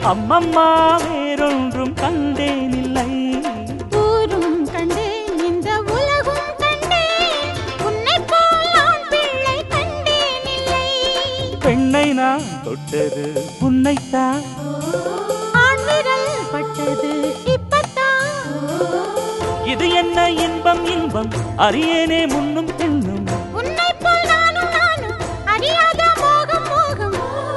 அம்மம்மா வேறொன்றும் கண்டேனில்லை ஊரும் கண்டேன் இந்த உலகும் கண்டேன் உன்னை போல் ஆண் பிள்ளை கண்டேனில்லை பெண்ணை நான் தொட்டது உன்னைத்தான் ஆண் விரல் பட்டது இப்பத்தான் இது என்ன இன்பம் இன்பம் அறியேனே முன்னும் பின்னும் உன்னை போல் நானும் நானும் அறியாத மோகம் மோகம்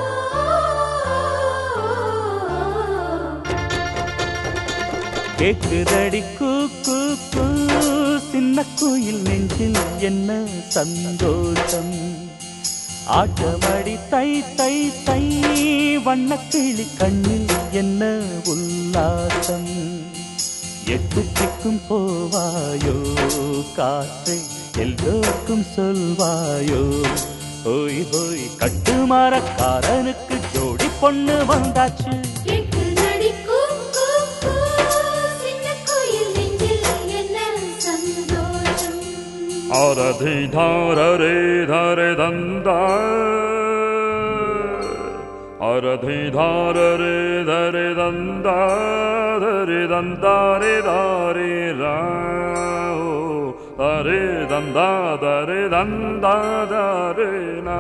கேக்குதடி கூ கூ கூ சின்ன குயில் நெஞ்சில் என்ன சந்தோஷம் ஆட்டமடி தை தை தை வண்ணக்கிளி கண்ணில் என்ன உல்லாசம் எட்டு திக்கும் போவாயோ காற்றை எல்லோருக்கும் சொல்வாயோ ஹோய் ஹோய் கட்டுமரக்காரனுக்கு ஜோடி பொண்ணு வந்தாச்சு கேட்டு நடிக்கூ கூ கூ சின்ன கோயில் நெஞ்சில் என்ன சந்தோஷம் அரதி தாரரே தரே தந்தா அரதி தாரரே தரே தந்தா தரே தந்தாரே தாரே ராओ தரே தந்தா தரே தந்தா தரே நா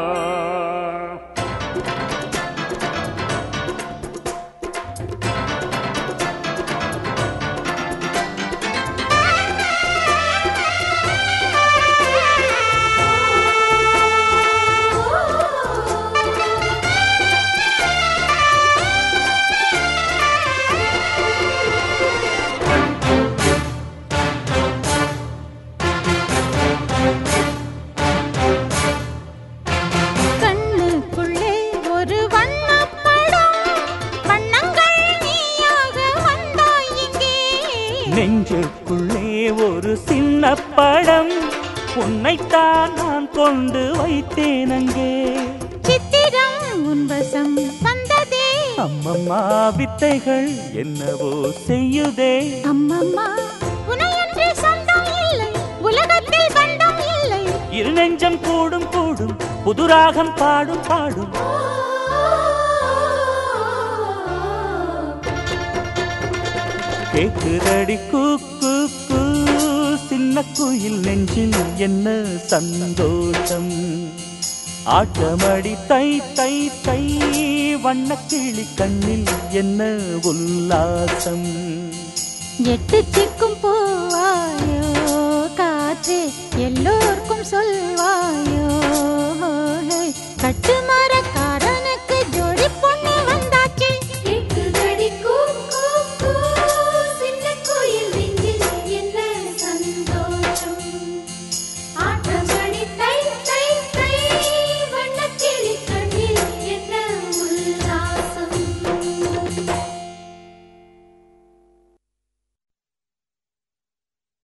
கண்ணுக்குள்ளே ஒரு வண்ணப்படம் வண்ணங்கள் நீயாக வந்தாய் இங்கே நெஞ்சுக்குள்ளே ஒரு சின்ன படம் உன்னைத்தான் நான் கொண்டு வைத்தேன் அங்கே சித்திரம் உன் வசம் வந்ததே அம்மம்மா வித்தைகள் என்னவோ செய்யுதே அம்மம்மா உனையன்றி சொந்தம் இல்லை உலகத்தில் பந்தம் இல்லை இரு நெஞ்சம் கூடும் கூடும் புதுராகம் பாடும் பாடும் கேக்குதடி கூ கூ கூ சின்ன குயில் நெஞ்சில் என்ன சந்தோஷம் ஆட்டமடி தை தை தை வண்ணக்கிளி கண்ணில் என்ன உல்லாசம் எட்டு திக்கும் போவாயோ காற்றே எல்லோருக்கும் சொல்வாயோ